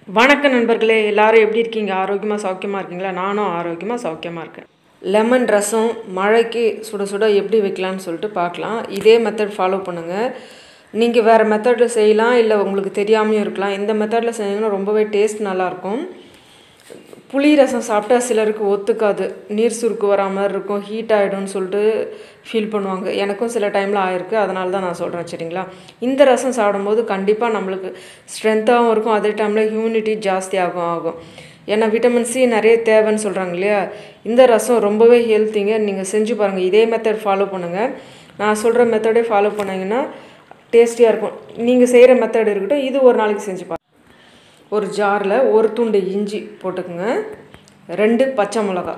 வணக்கம் நண்பர்களே எல்லாரும் எப்படி இருக்கீங்க ஆரோக்கியமாக சௌக்கியமாக இருக்கீங்களா நானும் ஆரோக்கியமாக சௌக்கியமாக இருக்கேன் லெமன் ரசம் மழைக்கு சுட சுட எப்படி வைக்கலாம்னு சொல்லிட்டு பார்க்கலாம் இதே மெத்தட் ஃபாலோ பண்ணுங்கள் நீங்கள் வேறு மெத்தடில் செய்யலாம் இல்லை உங்களுக்கு தெரியாமையும் இருக்கலாம் இந்த மெத்தடில் செஞ்சீங்கன்னா ரொம்பவே டேஸ்ட் நல்லாயிருக்கும் புளி ரசம் சாப்பிட்டா சிலருக்கு ஒத்துக்காது நீர் சுருக்கு வரா மாதிரி இருக்கும் ஹீட் ஆகிடும்னு சொல்லிட்டு ஃபீல் பண்ணுவாங்க எனக்கும் சில டைமில் ஆயிருக்கு அதனால தான் நான் சொல்கிறேன் சரிங்களா இந்த ரசம் சாப்பிடும்போது கண்டிப்பாக நம்மளுக்கு ஸ்ட்ரென்த்தாகவும் இருக்கும் அதே டைமில் ஹியூமினிட்டி ஜாஸ்தியாகும் ஆகும் ஏன்னா விட்டமின் சி நிறைய தேவைன்னு சொல்கிறாங்க இல்லையா இந்த ரசம் ரொம்பவே ஹெல்த்திங்க நீங்கள் செஞ்சு பாருங்கள் இதே மெத்தட் ஃபாலோ பண்ணுங்கள் நான் சொல்கிற மெத்தடே ஃபாலோ பண்ணிங்கன்னா டேஸ்டியாக இருக்கும் நீங்கள் செய்கிற மெத்தட் இருக்கட்டும் இது ஒரு நாளைக்கு செஞ்சு பாருங்கள் ஒரு ஜாரில் ஒரு துண்டு இஞ்சி போட்டுக்குங்க ரெண்டு பச்சை மிளகா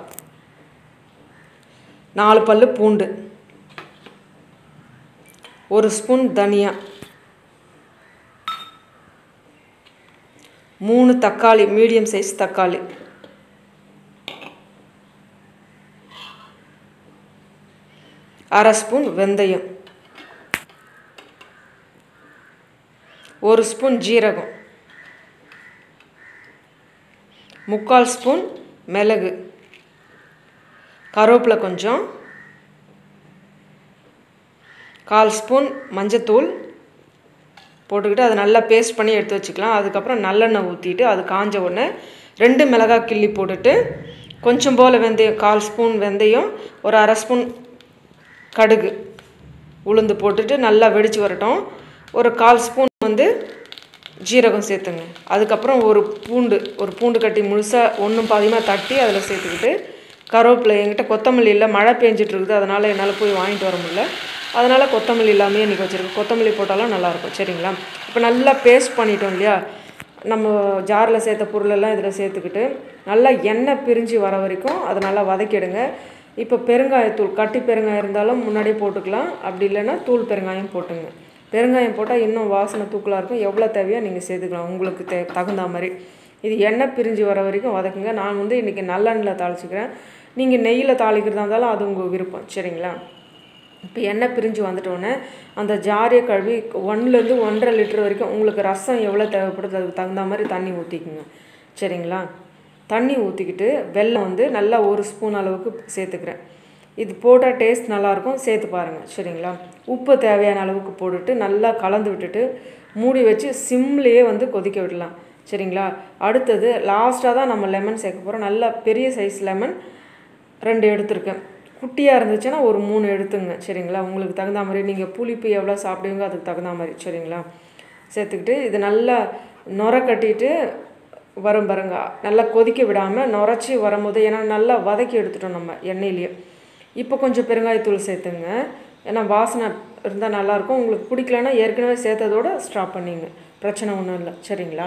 நாலு பல் பூண்டு ஒரு ஸ்பூன் தனியா மூணு தக்காளி மீடியம் சைஸ் தக்காளி அரை ஸ்பூன் வெந்தயம் ஒரு ஸ்பூன் ஜீரகம் முக்கால் ஸ்பூன் மிளகு கருவேப்பிலை கொஞ்சம் கால் ஸ்பூன் மஞ்சத்தூள் போட்டுக்கிட்டு அதை நல்லா பேஸ்ட் பண்ணி எடுத்து வச்சுக்கலாம் அதுக்கப்புறம் நல்லெண்ணெய் ஊற்றிட்டு அது காஞ்ச உடனே ரெண்டு மிளகாய் கிள்ளி போட்டுட்டு கொஞ்சம் போல் வெந்தயம் கால் ஸ்பூன் வெந்தயம் ஒரு அரை ஸ்பூன் கடுகு உளுந்து போட்டுட்டு நல்லா வெடித்து வரட்டும் ஒரு கால் ஸ்பூன் வந்து ஜீரகம் சேர்த்துங்க அதுக்கப்புறம் ஒரு பூண்டு ஒரு பூண்டு கட்டி முழுசாக ஒன்றும் பாதியமாக தட்டி அதில் சேர்த்துக்கிட்டு கருவேப்பிலை என்கிட்ட கொத்தமல்லி இல்லை மழை பெஞ்சிட்டு இருக்குது அதனால் என்னால் போய் வாங்கிட்டு வர முடியல அதனால் கொத்தமல்லி இல்லாமல் இன்றைக்கி வச்சுருக்கேன் கொத்தமல்லி போட்டாலும் நல்லாயிருக்கும் சரிங்களா இப்போ நல்லா பேஸ்ட் பண்ணிட்டோம் இல்லையா நம்ம ஜாரில் சேர்த்த பொருளெல்லாம் இதில் சேர்த்துக்கிட்டு நல்லா எண்ணெய் பிரிஞ்சு வர வரைக்கும் அதை நல்லா வதக்கிடுங்க இப்போ பெருங்காயத்தூள் கட்டி பெருங்காயம் இருந்தாலும் முன்னாடியே போட்டுக்கலாம் அப்படி இல்லைன்னா தூள் பெருங்காயம் போட்டுங்க பெருங்காயம் போட்டால் இன்னும் வாசனை தூக்கலாக இருக்கும் எவ்வளோ தேவையோ நீங்கள் சேர்த்துக்கலாம் உங்களுக்கு தே தகுந்த மாதிரி இது எண்ணெய் பிரிஞ்சு வர வரைக்கும் வதக்குங்க நான் வந்து இன்றைக்கி நல்லெண்ணில் தாளிச்சிக்கிறேன் நீங்கள் நெய்யில் தாளிக்கிறதா இருந்தாலும் அது உங்கள் விருப்பம் சரிங்களா இப்போ எண்ணெய் பிரிஞ்சு வந்துட்டோன்னே அந்த ஜாரியை கழுவி ஒன்றுலேருந்து ஒன்றரை லிட்டர் வரைக்கும் உங்களுக்கு ரசம் எவ்வளோ தேவைப்படுது அதுக்கு தகுந்த மாதிரி தண்ணி ஊற்றிக்குங்க சரிங்களா தண்ணி ஊற்றிக்கிட்டு வெல்லம் வந்து நல்லா ஒரு ஸ்பூன் அளவுக்கு சேர்த்துக்கிறேன் இது போட்டால் டேஸ்ட் நல்லாயிருக்கும் சேர்த்து பாருங்கள் சரிங்களா உப்பு தேவையான அளவுக்கு போட்டுட்டு நல்லா கலந்து விட்டுட்டு மூடி வச்சு சிம்லேயே வந்து கொதிக்க விடலாம் சரிங்களா அடுத்தது லாஸ்ட்டாக தான் நம்ம லெமன் சேர்க்க போகிறோம் நல்லா பெரிய சைஸ் லெமன் ரெண்டு எடுத்திருக்கேன் குட்டியாக இருந்துச்சுன்னா ஒரு மூணு எடுத்துங்க சரிங்களா உங்களுக்கு தகுந்த மாதிரி நீங்கள் புளிப்பு எவ்வளோ சாப்பிடுவீங்க அதுக்கு தகுந்த மாதிரி சரிங்களா சேர்த்துக்கிட்டு இது நல்லா நுர கட்டிட்டு வரும் பாருங்க நல்லா கொதிக்க விடாமல் நுரைச்சி வரும்போது ஏன்னா நல்லா வதக்கி எடுத்துட்டோம் நம்ம எண்ணெயிலேயே இப்போ கொஞ்சம் பெருங்காயத்தூள் சேர்த்துங்க ஏன்னா வாசனை இருந்தால் நல்லாயிருக்கும் உங்களுக்கு பிடிக்கலன்னா ஏற்கனவே சேர்த்ததோடு ஸ்டாப் பண்ணிங்க பிரச்சனை ஒன்றும் இல்லை சரிங்களா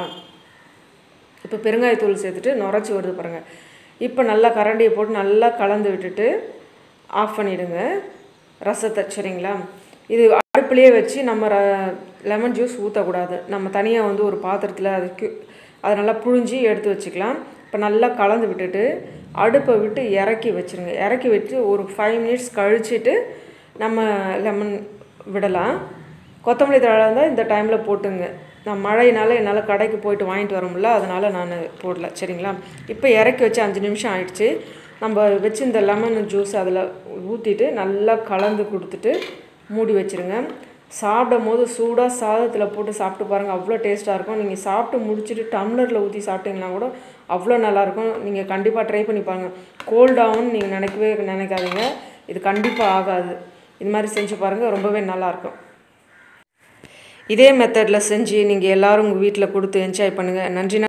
இப்போ பெருங்காயத்தூள் சேர்த்துட்டு நுரைச்சி வருது பாருங்கள் இப்போ நல்லா கரண்டியை போட்டு நல்லா கலந்து விட்டுட்டு ஆஃப் பண்ணிவிடுங்க ரசத்தை சரிங்களா இது அடுப்புலேயே வச்சு நம்ம ர லெமன் ஜூஸ் ஊற்றக்கூடாது நம்ம தனியாக வந்து ஒரு பாத்திரத்தில் அதுக்கு அதை நல்லா புழிஞ்சி எடுத்து வச்சுக்கலாம் இப்போ நல்லா கலந்து விட்டுட்டு அடுப்பை விட்டு இறக்கி வச்சுருங்க இறக்கி வச்சு ஒரு ஃபைவ் மினிட்ஸ் கழிச்சிட்டு நம்ம லெமன் விடலாம் கொத்தமல்லி தழை இருந்தால் இந்த டைமில் போட்டுங்க நான் மழையினால என்னால் கடைக்கு போயிட்டு வாங்கிட்டு வர முடியல அதனால் நான் போடல சரிங்களா இப்போ இறக்கி வச்சு அஞ்சு நிமிஷம் ஆயிடுச்சு நம்ம வச்சு இந்த லெமன் ஜூஸ் அதில் ஊற்றிட்டு நல்லா கலந்து கொடுத்துட்டு மூடி வச்சுருங்க சாப்பிடும் போது சூடாக சாதத்தில் போட்டு சாப்பிட்டு பாருங்கள் அவ்வளோ டேஸ்ட்டாக இருக்கும் நீங்கள் சாப்பிட்டு முடிச்சுட்டு டம்ளரில் ஊற்றி சாப்பிட்டீங்கன்னா கூட அவ்வளோ நல்லாயிருக்கும் நீங்கள் கண்டிப்பாக ட்ரை பண்ணி பாருங்கள் கோல்டாகும்னு நீங்கள் நினைக்கவே நினைக்காதீங்க இது கண்டிப்பாக ஆகாது இது மாதிரி செஞ்சு பாருங்கள் ரொம்பவே நல்லாயிருக்கும் இதே மெத்தடில் செஞ்சு நீங்கள் எல்லோரும் உங்கள் வீட்டில் கொடுத்து என்ஜாய் பண்ணுங்கள் நன்றி